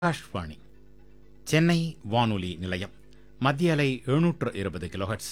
ஆகாஷ்வாணி சென்னை வானொலி நிலையம் மத்திய அலை எழுநூற்று இருபது கிலோஹெட்ஸ்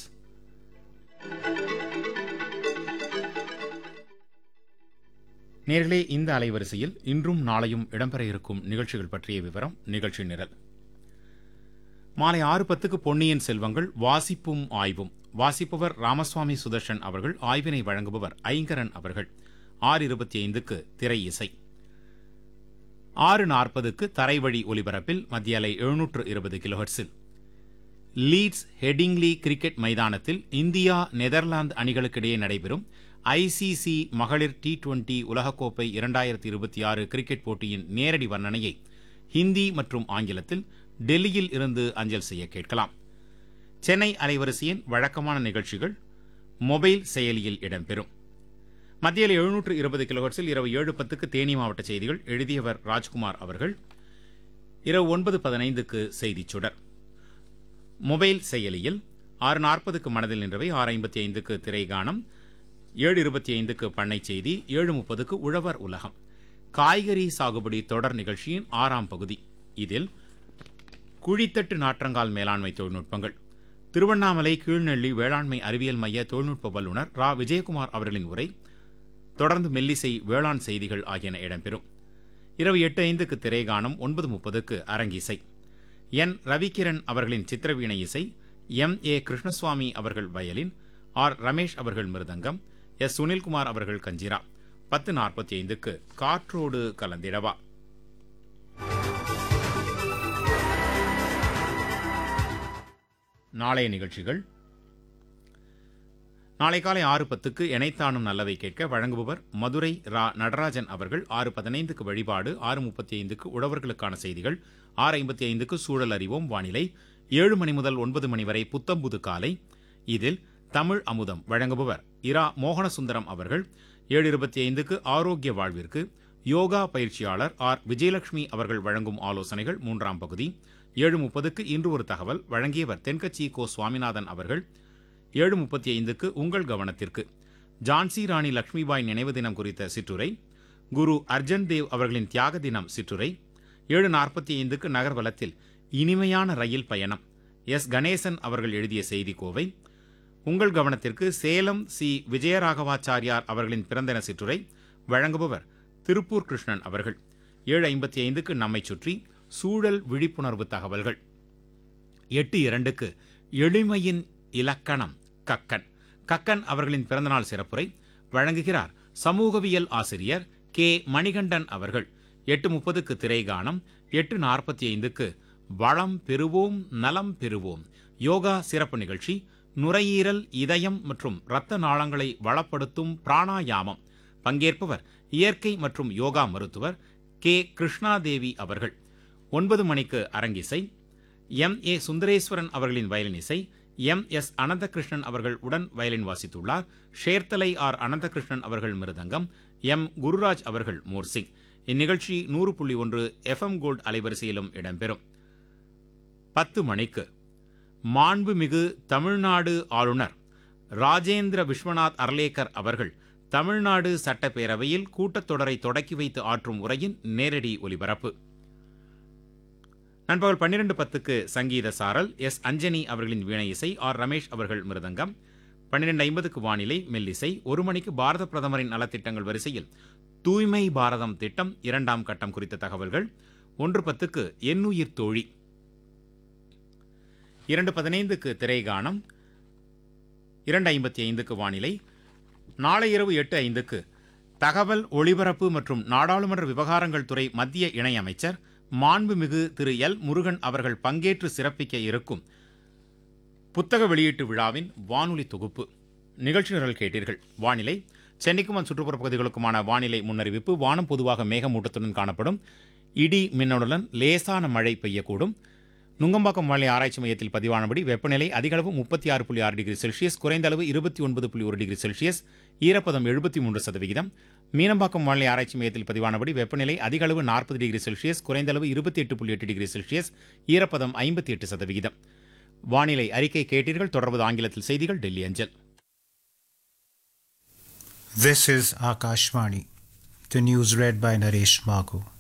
நேர்களே இந்த அலைவரிசையில் இன்றும் நாளையும் இடம்பெற இருக்கும் நிகழ்ச்சிகள் பற்றிய விவரம் நிகழ்ச்சி நிரல் மாலை ஆறு பத்துக்கு பொன்னியின் செல்வங்கள் வாசிப்பும் ஆய்வும் வாசிப்பவர் ராமசுவாமி சுதர்ஷன் அவர்கள் ஆய்வினை வழங்குபவர் ஐங்கரன் அவர்கள் ஆறு இருபத்தி ஐந்துக்கு திரை இசை ஆறு நாற்பதுக்கு தரைவழி ஒலிபரப்பில் மத்திய அலை எழுநூற்று இருபது கிலோஹெட்ஸில் லீட்ஸ் ஹெடிங்லி கிரிக்கெட் மைதானத்தில் இந்தியா நெதர்லாந்து அணிகளுக்கிடையே நடைபெறும் ஐசிசி மகளிர் டி டுவெண்டி உலகக்கோப்பை இரண்டாயிரத்தி இருபத்தி ஆறு கிரிக்கெட் போட்டியின் நேரடி வர்ணனையை ஹிந்தி மற்றும் ஆங்கிலத்தில் டெல்லியில் இருந்து அஞ்சல் செய்ய கேட்கலாம் சென்னை அலைவரிசையின் வழக்கமான நிகழ்ச்சிகள் மொபைல் செயலியில் இடம்பெறும் மத்தியில் எழுநூற்று இருபது கிலோஹெர்ட்ஸில் இரவு ஏழு பத்துக்கு தேனி மாவட்ட செய்திகள் எழுதியவர் ராஜ்குமார் அவர்கள் இரவு ஒன்பது பதினைந்துக்கு செய்திச் சுடர் மொபைல் செயலியில் ஆறு நாற்பதுக்கு மனதில் நின்றவை ஆறு ஐம்பத்தி ஐந்துக்கு திரைகானம் ஏழு இருபத்தி ஐந்துக்கு பண்ணை செய்தி ஏழு முப்பதுக்கு உழவர் உலகம் காய்கறி சாகுபடி தொடர் நிகழ்ச்சியின் ஆறாம் பகுதி இதில் குழித்தட்டு நாற்றங்கால் மேலாண்மை தொழில்நுட்பங்கள் திருவண்ணாமலை கீழ்நெல்லி வேளாண்மை அறிவியல் மைய தொழில்நுட்ப வல்லுநர் ரா விஜயகுமார் அவர்களின் உரை தொடர்ந்து மெல்லிசை வேளாண் செய்திகள் ஆகியன இடம்பெறும் இரவு எட்டு ஐந்துக்கு திரைகானம் ஒன்பது முப்பதுக்கு அரங்கிசை என் ரவிகிரண் அவர்களின் சித்திரவீணை இசை எம் ஏ கிருஷ்ணசுவாமி அவர்கள் வயலின் ஆர் ரமேஷ் அவர்கள் மிருதங்கம் எஸ் சுனில்குமார் அவர்கள் கஞ்சிரா பத்து நாற்பத்தி ஐந்துக்கு காற்றோடு கலந்திடவா நாளைய நிகழ்ச்சிகள் நாளை காலை ஆறு பத்துக்கு எனைத்தானும் நல்லவை கேட்க வழங்குபவர் மதுரை ரா நடராஜன் அவர்கள் ஆறு பதினைந்துக்கு வழிபாடு ஆறு முப்பத்தி ஐந்துக்கு உழவர்களுக்கான செய்திகள் ஆறு ஐம்பத்தி ஐந்துக்கு சூழல் அறிவோம் வானிலை ஏழு மணி முதல் ஒன்பது மணி வரை புத்தம்புது காலை இதில் தமிழ் அமுதம் வழங்குபவர் இரா மோகனசுந்தரம் அவர்கள் ஏழு இருபத்தி ஐந்துக்கு ஆரோக்கிய வாழ்விற்கு யோகா பயிற்சியாளர் ஆர் விஜயலட்சுமி அவர்கள் வழங்கும் ஆலோசனைகள் மூன்றாம் பகுதி ஏழு முப்பதுக்கு இன்று ஒரு தகவல் வழங்கியவர் தென்கட்சி கோ சுவாமிநாதன் அவர்கள் ஏழு முப்பத்தி ஐந்துக்கு உங்கள் கவனத்திற்கு ஜான்சி ராணி லட்சுமிபாய் நினைவு தினம் குறித்த சிற்றுரை குரு அர்ஜன் தேவ் அவர்களின் தியாக தினம் சிற்றுரை ஏழு நாற்பத்தி ஐந்துக்கு நகர்வலத்தில் இனிமையான ரயில் பயணம் எஸ் கணேசன் அவர்கள் எழுதிய செய்தி கோவை உங்கள் கவனத்திற்கு சேலம் சி விஜயராகவாச்சாரியார் அவர்களின் பிறந்தன சிற்றுரை வழங்குபவர் திருப்பூர் கிருஷ்ணன் அவர்கள் ஏழு ஐம்பத்தி ஐந்துக்கு நம்மை சுற்றி சூழல் விழிப்புணர்வு தகவல்கள் எட்டு இரண்டுக்கு எளிமையின் இலக்கணம் கக்கன் கக்கன் அவர்களின் பிறந்தநாள் சிறப்புரை வழங்குகிறார் சமூகவியல் ஆசிரியர் கே மணிகண்டன் அவர்கள் எட்டு முப்பதுக்கு திரைகானம் எட்டு நாற்பத்தி ஐந்துக்கு வளம் பெறுவோம் நலம் பெறுவோம் யோகா சிறப்பு நிகழ்ச்சி நுரையீரல் இதயம் மற்றும் இரத்த நாளங்களை வளப்படுத்தும் பிராணாயாமம் பங்கேற்பவர் இயற்கை மற்றும் யோகா மருத்துவர் கே கிருஷ்ணாதேவி அவர்கள் ஒன்பது மணிக்கு அரங்கிசை எம் ஏ சுந்தரேஸ்வரன் அவர்களின் வயலின் இசை எம் எஸ் அனந்தகிருஷ்ணன் அவர்கள் உடன் வயலின் வாசித்துள்ளார் ஷேர்தலை ஆர் அனந்தகிருஷ்ணன் அவர்கள் மிருதங்கம் எம் குருராஜ் அவர்கள் மோர்சிங் இந்நிகழ்ச்சி நூறு புள்ளி ஒன்று எஃப்எம் கோல்ட் அலைவரிசையிலும் இடம்பெறும் பத்து மணிக்கு மாண்புமிகு தமிழ்நாடு ஆளுநர் ராஜேந்திர விஸ்வநாத் அர்லேக்கர் அவர்கள் தமிழ்நாடு சட்டப்பேரவையில் கூட்டத்தொடரை தொடக்கி வைத்து ஆற்றும் உரையின் நேரடி ஒலிபரப்பு நண்பகல் பன்னிரண்டு பத்துக்கு சங்கீத சாரல் எஸ் அஞ்சனி அவர்களின் வீணை இசை ஆர் ரமேஷ் அவர்கள் மிருதங்கம் பன்னிரண்டு ஐம்பதுக்கு வானிலை மெல்லிசை ஒரு மணிக்கு பாரத பிரதமரின் நலத்திட்டங்கள் வரிசையில் தூய்மை பாரதம் திட்டம் இரண்டாம் கட்டம் குறித்த தகவல்கள் ஒன்று பத்துக்கு எண்ணுயிர் தோழி இரண்டு பதினைந்துக்கு திரைகானம் இரண்டு ஐம்பத்தி ஐந்துக்கு வானிலை நாளை இரவு எட்டு ஐந்துக்கு தகவல் ஒளிபரப்பு மற்றும் நாடாளுமன்ற விவகாரங்கள் துறை மத்திய இணையமைச்சர் மாண்புமிகு திரு எல் முருகன் அவர்கள் பங்கேற்று சிறப்பிக்க இருக்கும் புத்தக வெளியீட்டு விழாவின் வானொலி தொகுப்பு நிகழ்ச்சி நிரல் கேட்டீர்கள் வானிலை சென்னைக்கும் அதன் சுற்றுப்புற பகுதிகளுக்குமான வானிலை முன்னறிவிப்பு வானம் பொதுவாக மேகமூட்டத்துடன் காணப்படும் இடி மின்னலுடன் லேசான மழை பெய்யக்கூடும் நுங்கம்பாக்கம் வானிலை ஆராய்ச்சி மையத்தில் பதிவானபடி வெப்பநிலை அதிகளவு முப்பத்தி ஆறு புள்ளி ஆறு டிகிரி செல்சியஸ் குறைந்த அளவு இருபத்தி ஒன்பது புள்ளி ஒரு டிகிரி செல்சியஸ் ஈரப்பதம் எழுபத்தி மூன்று சதவிகிதம் மீனம்பாக்கம் வானிலை ஆராய்ச்சி மையத்தில் பதிவானபடி வெப்பநிலை அதிகளவு நாற்பது டிகிரி செல்சியஸ் குறைந்த அளவு இருபத்தி எட்டு புள்ளி எட்டு டிகிரி செல்சியஸ் ஈரப்பதம் ஐம்பத்தி எட்டு சதவிகிதம் வானிலை அறிக்கை கேட்டீர்கள் தொடர்வது ஆங்கிலத்தில் செய்திகள் டெல்லி அஞ்சல் This is Akashvani. The news read by Naresh Magu.